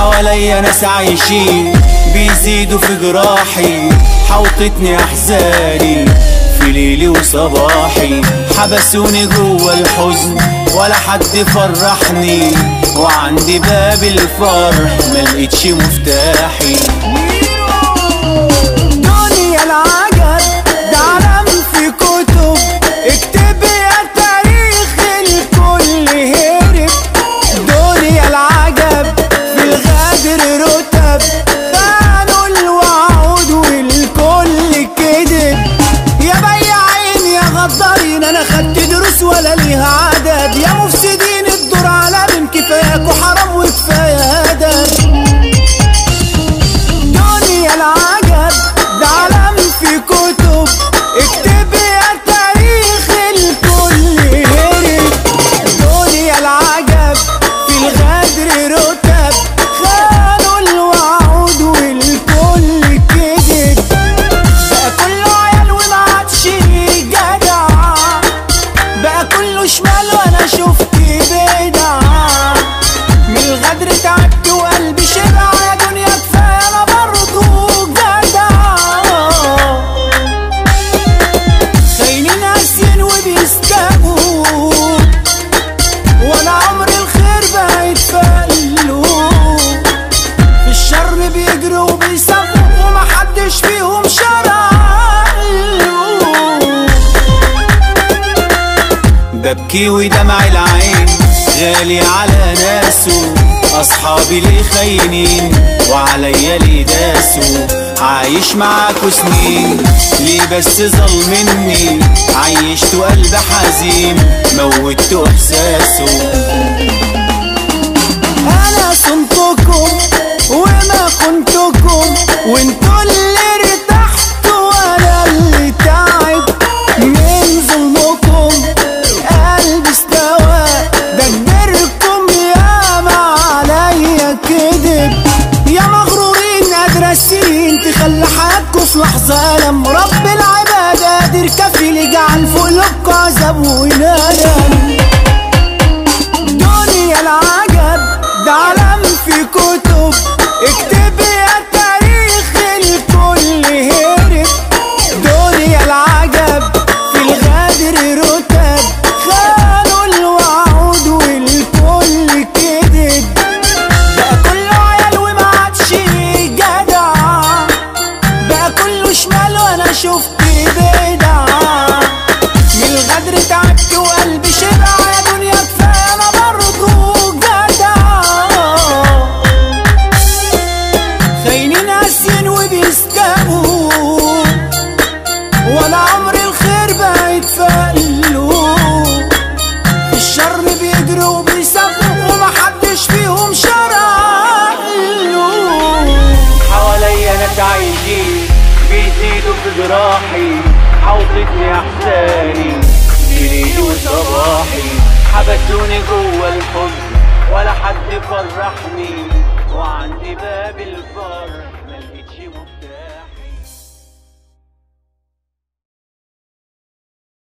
حواليا ناس عايشين بيزيدوا في جراحي حوطتني احزاني في ليلي وصباحي حبسوني جوا الحزن ولا حد فرحني وعندي باب الفرح ملقتش مفتاحي دنيا العجب ده علم في كتب اكتب يا تاريخ الكل هرب دنيا العجب في الغدر رتب خانوا الوعود والكل كذب يا بياعين يا غدارين انا خدت دروس ولا ليها عدد يا مفسدين الدور على من كفاياكوا حرام وكفايه هدف دنيا العجب ده علم في كتب اكتب يا تاريخ الكل هرب دنيا العجب في الغدر رتب خانوا الوعود والكل كذب بقى كله عيال وما عادش جدع بقى كله شمال وانا شفت بدع من الغدر تعبت وقلبي شبع يا دنيا كفايه انا برضو جدع خاينين قاسيين وبيستقوا ولا عمر الخير بقى يتفقلوا في الشر بيجروا وبيسافروا ومحدش فيهم شرع ببكي ودمع العين غالي على ناسه اصحابي اللي خاينين وعليا اللي داسوا عايش معاكوا سنين ليه بس ظلمني عيشت قلب حزين موتت احساسه انا صنتكم وما خنتكم وانتوا اللي ارتحتوا وانا اللي تعب من ظلمكم قلبي استوى دبركم يا ما عليا كذب يا مغرورين ادرسين تخلي حياتكم في لحظه الم رب العباد قادر كفيل يجعل في قلوبكم عذاب وندم دنيا العجب ده علم في كتب اكتب يا تاريخ الكل هرب دنيا العجب في الغدر رتب خانوا الوعود والكل كذب بقى كله عيال وما عادش جدع بقى كله شمال وانا شفت بدع من الغدر تعبت وقلبي شبع يا دنيا كفايه انا برضو جدع خاينين قاسيين وبيستقوا ولا عمر الخير بقى يتفقلوا في الشر بيجروا وبيسافروا ومحدش فيهم شرع له حواليا ناس عايشين بيزيدوا في جراحي